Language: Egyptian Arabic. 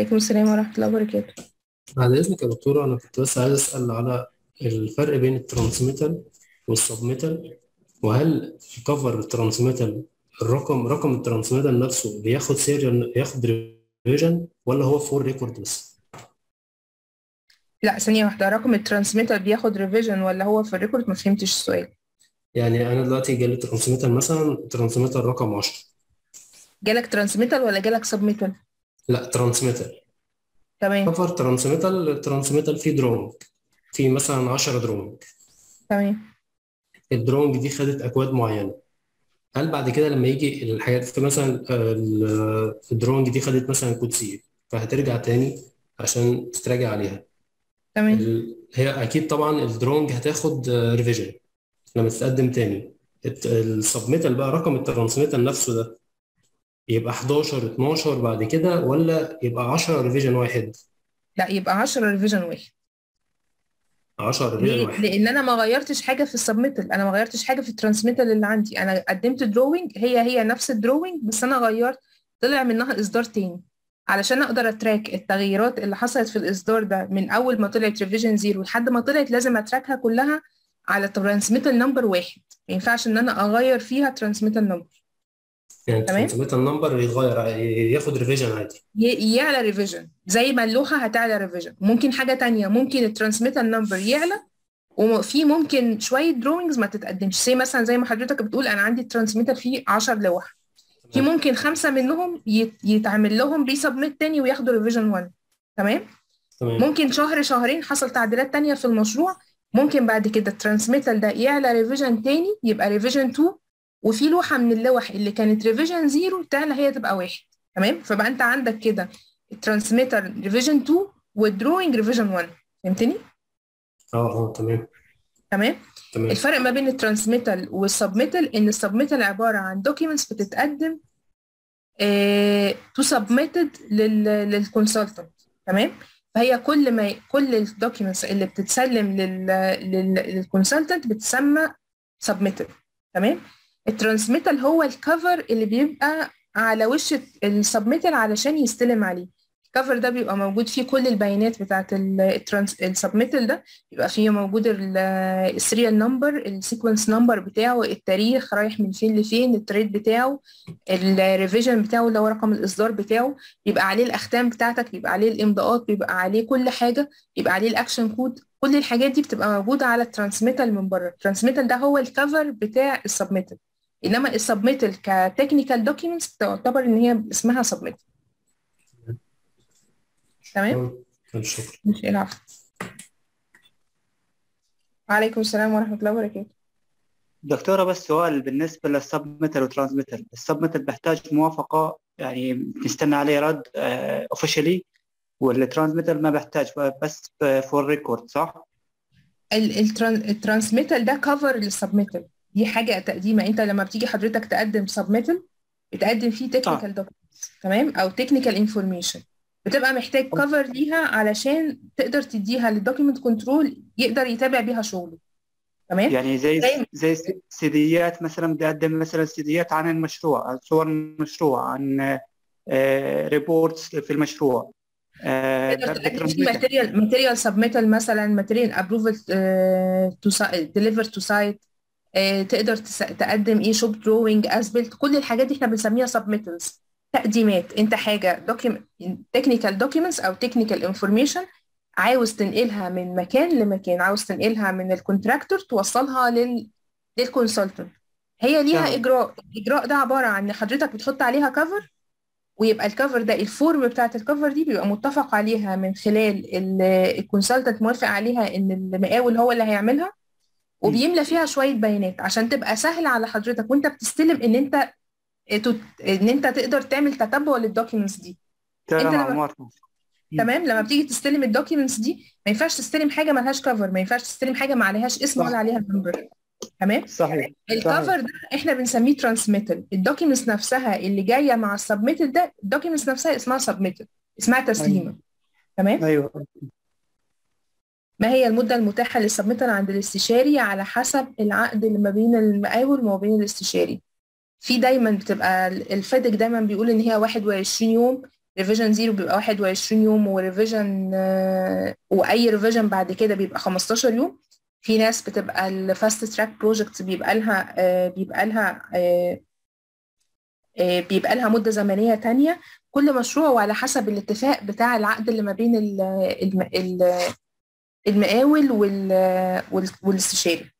وعليكم السلام ورحمة الله وبركاته بعد إذنك يا دكتورة أنا كنت بس عايز أسأل على الفرق بين الترانسميتال والسبميتال وهل في كفر الترانسميتال الرقم رقم الترانسميتال نفسه بياخد سيريال ياخد ريفيجن ولا هو فور ريكورد بس؟ لا ثانية واحدة رقم الترانسميتر بياخد ريفيجن ولا هو في الريكورد ما فهمتش السؤال يعني أنا دلوقتي جالي ترانسميتال مثلا ترانسميتال رقم 10 جالك ترانسميتر ولا جالك سبميتر لا ترانسميتال تمام كفر ترانسميتال الترانسميتال فيه درونج في مثلا 10 درونج تمام الدرونج دي خدت أكواد معينة هل بعد كده لما يجي الحاجات في مثلا آه، ال- الدرونج دي خدت مثلا كود سي فهترجع تاني عشان تتراجع عليها تمام ال- هي اكيد طبعا الدرونج هتاخد ريفيجن لما تتقدم تاني الت- السبميتال بقى رقم الترانسميتال نفسه ده يبقى 11 12 بعد كده ولا يبقى 10 ريفيجن واحد لا يبقى 10 ريفيجن واحد 10 ريفيجن ليه؟ واحد لأن أنا ما غيرتش حاجة في السبميتال أنا ما غيرتش حاجة في الترانسميتال اللي عندي أنا قدمت دروينج هي هي نفس الدروينج بس أنا غيرت طلع منها إصدار تاني علشان أقدر أتراك التغييرات اللي حصلت في الإصدار ده من أول ما طلعت ريفيجن زيرو لحد ما طلعت لازم أتراكها كلها على ترانسميتال نمبر واحد ما ينفعش إن أنا أغير فيها ترانسميتال نمبر يعني تمام الترانسميتال نمبر يتغير ياخد ريفيجن عادي ي- يعلى ريفيجن زي ما اللوحة هتعلى ريفيجن ممكن حاجة تانية ممكن الترانسميتال نمبر يعلى وفي ممكن شوية دروينجز ما تتقدمش زي مثلا زي ما حضرتك بتقول أنا عندي الترانسميتر فيه 10 لوح في تمام ممكن خمسة منهم يت- يتعمل لهم ريسبميت تاني وياخدوا ريفيجن 1 تمام تمام ممكن شهر شهرين حصل تعديلات تانية في المشروع ممكن بعد كده الترانسميتر ده يعلى ريفيجن تاني يبقى ريفيجن 2 وفي لوحة من اللوح اللي كانت ريفيجن 0 تعلى هي تبقى واحد تمام فبقى انت عندك كده الترانسميتر ريفيجن 2 والدروينج ريفيجن 1 فهمتني؟ اه اه تمام تمام تمام الفرق ما بين الترانسميتال والسبميتال ان السبميتال عباره عن دوكيومنتس بتتقدم تو سبميتد للكونسلتنت تمام فهي كل ما كل الدوكيومنتس اللي بتتسلم للكونسلتنت بتسمى سبميتد تمام الترانسميتال هو الكفر اللي بيبقى على وش السبميتال علشان يستلم عليه الكفر ده بيبقى موجود فيه كل البيانات بتاعت السبميتال ده يبقى فيه موجود السيريال نمبر السيكونس نمبر بتاعه التاريخ رايح من فين لفين التريد بتاعه الريفيجن بتاعه اللي هو رقم الاصدار بتاعه بيبقى عليه الاختام بتاعتك بيبقى عليه الامضاءات بيبقى عليه كل حاجه بيبقى عليه الاكشن كود كل الحاجات دي بتبقى موجوده على الترانسميتال من بره الترانسميتال ده هو الكفر بتاع السبميتال انما السبميتال كتكنيكال دوكيومنتس تعتبر ان هي اسمها سبميتال تمام تمام شكرا مش العفو وعليكم السلام ورحمه الله وبركاته دكتورة بس سؤال بالنسبة للسبميتر والترانسميتر السبميتر بيحتاج موافقة يعني بنستنى عليه رد اوفيشالي والترانسميتر ما بيحتاج بس فور ريكورد صح؟ الترانسميتال ده كفر للسبميتال دي حاجه تقديمه انت لما بتيجي حضرتك تقدم سبميتال بتقدم فيه اه تكنيكال دوكيومنتس تمام او تكنيكال انفورميشن بتبقى محتاج كفر ليها علشان تقدر تديها للدوكيمنت كنترول يقدر يتابع بيها شغله تمام يعني زي زي زي سيديات مثلا بيقدم مثلا سيديات عن المشروع عن صور المشروع عن ريبورتس في المشروع آه، تقدر ده تقدم فيه بالترانسميتر ماتيريال ماتيريال سبميتال مثلا ماتيريال ابروفل تو ديليفر تو سايت تقدر تس- تقدم ايه شوب دروينج اسبلت كل الحاجات دي احنا بنسميها سبميتالز تقديمات انت حاجه دوكيمنت تكنيكال دوكيومنتس او تكنيكال انفورميشن عاوز تنقلها من مكان لمكان عاوز تنقلها من الكونتراكتور توصلها لل للكونسلتنت هي ليها تمام اجراء الاجراء ده عباره عن ان حضرتك بتحط عليها كفر ويبقى الكفر ده الفورم بتاعت الكفر دي بيبقى متفق عليها من خلال الكونسلتنت موافق عليها ان المقاول هو اللي هيعملها مم. وبيملى فيها شويه بيانات عشان تبقى سهله على حضرتك وانت بتستلم ان انت تت- ان انت تقدر تعمل تتبع للدوكيومنتس دي انت تمام لما عمار مم. تمام لما بتيجي تستلم الدوكيومنتس دي ما ينفعش تستلم حاجه مالهاش كفر ما ينفعش تستلم حاجه ما عليهاش اسم ولا صح عليها نمبر تمام صحيح الكفر صحيح ده احنا بنسميه ترانسميتال الدوكيومنتس نفسها اللي جايه مع السبميتال ده الدوكيومنتس نفسها اسمها سبميتال اسمها ايوه تسليمه تمام ايوه ما هي المده المتاحه للسبميتال عند الاستشاري على حسب العقد اللي ما بين المقاول وما بين الاستشاري في دايما بتبقى الفادك دايما بيقول ان هي 21 يوم ريفيجن زيرو بيبقى 21 يوم وريفيجن واي ريفيجن بعد كده بيبقى 15 يوم في ناس بتبقى الفاست تراك بروجكت بيبقى لها آه، بيبقى لها آه، آه، بيبقى لها مدة زمنية تانية كل مشروع وعلى حسب الاتفاق بتاع العقد اللي ما بين ال- الم- ال- المقاول وال- وال- والاستشاري